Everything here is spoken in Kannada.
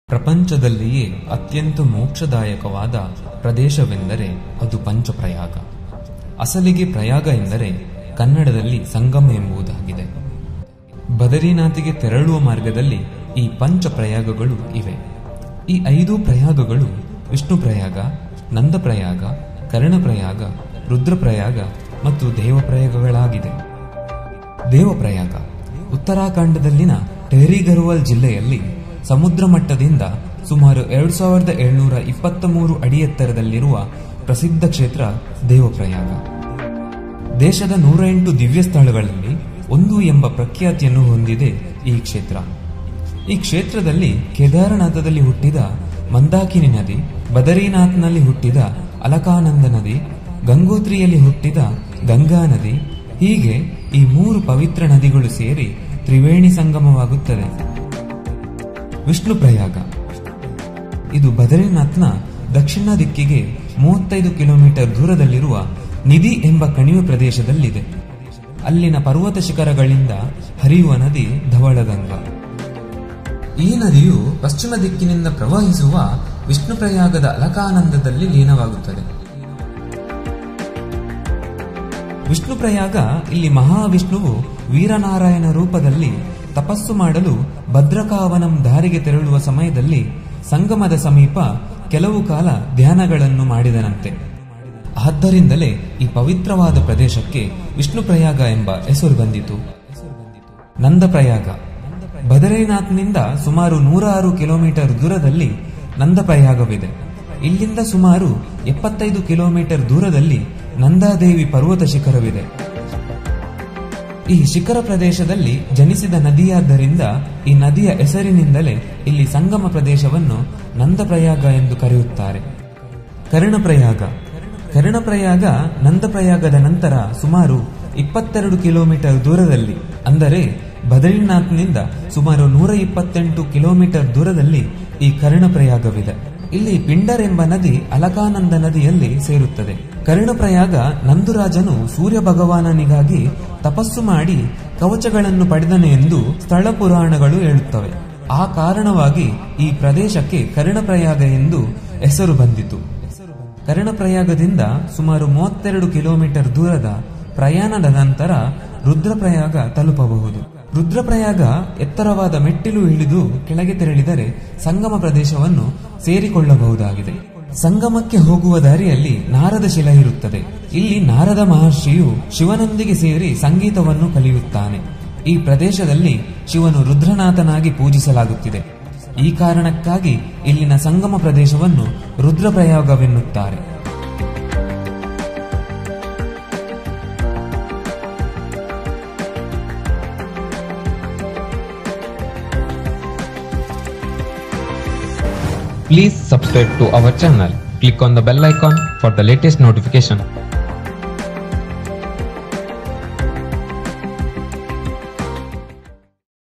ಪ್ರಪಂಚದಲ್ಲಿಯೇ ಅತ್ಯಂತ ಮೋಕ್ಷದಾಯಕವಾದ ಪ್ರದೇಶವೆಂದರೆ ಅದು ಪಂಚಪ್ರಯಾಗ ಅಸಲಿಗೆ ಪ್ರಯಾಗ ಎಂದರೆ ಕನ್ನಡದಲ್ಲಿ ಸಂಗಮ ಎಂಬುದಾಗಿದೆ ಬದರಿನಾಥಿಗೆ ತೆರಳುವ ಮಾರ್ಗದಲ್ಲಿ ಈ ಪಂಚ ಪ್ರಯಾಗಗಳು ಇವೆ ಈ ಐದು ಪ್ರಯಾಗಗಳು ವಿಷ್ಣು ಪ್ರಯಾಗ ನಂದ ಪ್ರಯಾಗ ಕರ್ಣಪ್ರಯಾಗ ರುದ್ರಪ್ರಯಾಗ ಮತ್ತು ದೇವಪ್ರಯಾಗಗಳಾಗಿದೆ ದೇವಪ್ರಯಾಗ ಉತ್ತರಾಖಂಡದಲ್ಲಿನ ಟೆಹರಿ ಗರ್ವಾಲ್ ಜಿಲ್ಲೆಯಲ್ಲಿ ಸಮುದ್ರ ಮಟ್ಟದಿಂದ ಸುಮಾರು ಎರಡು ಸಾವಿರದ ಏಳ್ನೂರ ಇಪ್ಪತ್ತ ಮೂರು ಅಡಿ ಎತ್ತರದಲ್ಲಿರುವ ಪ್ರಸಿದ್ಧ ಕ್ಷೇತ್ರ ದೇವಪ್ರಯಾಗ ದೇಶದ ನೂರ ಎಂಟು ದಿವ್ಯ ಸ್ಥಳಗಳಲ್ಲಿ ಒಂದು ಎಂಬ ಪ್ರಖ್ಯಾತಿಯನ್ನು ಹೊಂದಿದೆ ಈ ಕ್ಷೇತ್ರ ಈ ಕ್ಷೇತ್ರದಲ್ಲಿ ಕೇದಾರನಾಥದಲ್ಲಿ ಹುಟ್ಟಿದ ಮಂದಾಕಿನಿ ನದಿ ಬದರಿನಾಥ್ನಲ್ಲಿ ಹುಟ್ಟಿದ ಅಲಕಾನಂದ ನದಿ ಗಂಗೋತ್ರಿಯಲ್ಲಿ ಹುಟ್ಟಿದ ಗಂಗಾ ನದಿ ಹೀಗೆ ಈ ಮೂರು ಪವಿತ್ರ ನದಿಗಳು ಸೇರಿ ತ್ರಿವೇಣಿ ಸಂಗಮವಾಗುತ್ತದೆ ವಿಷ್ಣು ಪ್ರಯಾಗ ಇದು ಬದರಿನಾಥ್ನ ದಕ್ಷಿಣ ದಿಕ್ಕಿಗೆ ಮೂವತ್ತೈದು ಕಿಲೋಮೀಟರ್ ದೂರದಲ್ಲಿರುವ ನಿಧಿ ಎಂಬ ಕಣಿವೆ ಪ್ರದೇಶದಲ್ಲಿದೆ ಅಲ್ಲಿನ ಪರ್ವತ ಶಿಖರಗಳಿಂದ ಹರಿಯುವ ನದಿ ಧವಳಗಂಗಾ ಈ ನದಿಯು ಪಶ್ಚಿಮ ದಿಕ್ಕಿನಿಂದ ಪ್ರವಹಿಸುವ ವಿಷ್ಣು ಪ್ರಯಾಗದ ಅಲಕಾನಂದದಲ್ಲಿ ಲೀನವಾಗುತ್ತದೆ ವಿಷ್ಣು ಪ್ರಯಾಗ ಇಲ್ಲಿ ಮಹಾವಿಷ್ಣುವು ವೀರನಾರಾಯಣ ರೂಪದಲ್ಲಿ ತಪಸ್ಸು ಮಾಡಲು ಭದ್ರಕಾವನಂ ದಾರಿಗೆ ತೆರಳುವ ಸಮಯದಲ್ಲಿ ಸಂಗಮದ ಸಮೀಪ ಕೆಲವು ಕಾಲ ಧ್ಯಾನಗಳನ್ನು ಮಾಡಿದನಂತೆ ಆದ್ದರಿಂದಲೇ ಈ ಪವಿತ್ರವಾದ ಪ್ರದೇಶಕ್ಕೆ ವಿಷ್ಣು ಪ್ರಯಾಗ ಎಂಬ ಹೆಸರು ಬಂದಿತು ನಂದಪ್ರಯಾಗ ಬದರಿನಾಥ್ನಿಂದ ಸುಮಾರು ನೂರಾರು ಕಿಲೋಮೀಟರ್ ದೂರದಲ್ಲಿ ನಂದಪ್ರಯಾಗವಿದೆ ಇಲ್ಲಿಂದ ಸುಮಾರು ಎಪ್ಪತ್ತೈದು ಕಿಲೋಮೀಟರ್ ದೂರದಲ್ಲಿ ನಂದಾದೇವಿ ಪರ್ವತ ಶಿಖರವಿದೆ ಈ ಶಿಖರ ಪ್ರದೇಶದಲ್ಲಿ ಜನಿಸಿದ ನದಿಯಾದ್ದರಿಂದ ಈ ನದಿಯ ಹೆಸರಿನಿಂದಲೇ ಇಲ್ಲಿ ಸಂಗಮ ಪ್ರದೇಶವನ್ನು ನಂದಪ್ರಯಾಗ ಎಂದು ಕರೆಯುತ್ತಾರೆ ಕರ್ಣಪ್ರಯಾಗ ಕರ್ಣಪ್ರಯಾಗ ನಂದಪ್ರಯಾಗದ ನಂತರ ಸುಮಾರು ಇಪ್ಪತ್ತೆರಡು ಕಿಲೋಮೀಟರ್ ದೂರದಲ್ಲಿ ಅಂದರೆ ಬದರಿನಾಥ್ನಿಂದ ಸುಮಾರು ನೂರ ಇಪ್ಪತ್ತೆಂಟು ಕಿಲೋಮೀಟರ್ ದೂರದಲ್ಲಿ ಈ ಕರ್ಣಪ್ರಯಾಗವಿದೆ ಇಲ್ಲಿ ಪಿಂಡರ್ ಎಂಬ ನದಿ ಅಲಕಾನಂದ ನದಿಯಲ್ಲಿ ಸೇರುತ್ತದೆ ಕರ್ಣಪ್ರಯಾಗ ನಂದುರಾಜನು ಸೂರ್ಯ ಭಗವಾನನಿಗಾಗಿ ತಪಸ್ಸು ಮಾಡಿ ಕವಚಗಳನ್ನು ಪಡೆದನು ಎಂದು ಸ್ಥಳ ಪುರಾಣಗಳು ಹೇಳುತ್ತವೆ ಆ ಕಾರಣವಾಗಿ ಈ ಪ್ರದೇಶಕ್ಕೆ ಕರ್ಣಪ್ರಯಾಗ ಎಂದು ಹೆಸರು ಬಂದಿತು ಕರ್ಣಪ್ರಯಾಗದಿಂದ ಸುಮಾರು ಮೂವತ್ತೆರಡು ಕಿಲೋಮೀಟರ್ ದೂರದ ಪ್ರಯಾಣದ ನಂತರ ರುದ್ರಪ್ರಯಾಗ ತಲುಪಬಹುದು ರುದ್ರಪ್ರಯಾಗ ಎತ್ತರವಾದ ಮೆಟ್ಟಿಲು ಇಳಿದು ಕೆಳಗೆ ತೆರಳಿದರೆ ಸಂಗಮ ಪ್ರದೇಶವನ್ನು ಸೇರಿಕೊಳ್ಳಬಹುದಾಗಿದೆ ಸಂಗಮಕ್ಕೆ ಹೋಗುವ ದಾರಿಯಲ್ಲಿ ನಾರದ ಶಿಲೆ ಇರುತ್ತದೆ ಇಲ್ಲಿ ನಾರದ ಮಹರ್ಷಿಯು ಶಿವನೊಂದಿಗೆ ಸೇರಿ ಸಂಗೀತವನ್ನು ಕಲಿಯುತ್ತಾನೆ ಈ ಪ್ರದೇಶದಲ್ಲಿ ಶಿವನು ರುದ್ರನಾಥನಾಗಿ ಪೂಜಿಸಲಾಗುತ್ತಿದೆ ಈ ಕಾರಣಕ್ಕಾಗಿ ಇಲ್ಲಿನ ಸಂಗಮ ಪ್ರದೇಶವನ್ನು ರುದ್ರಪ್ರಯಾಗವೆನ್ನುತ್ತಾರೆ Please subscribe to our channel. Click on the bell icon for the latest notification.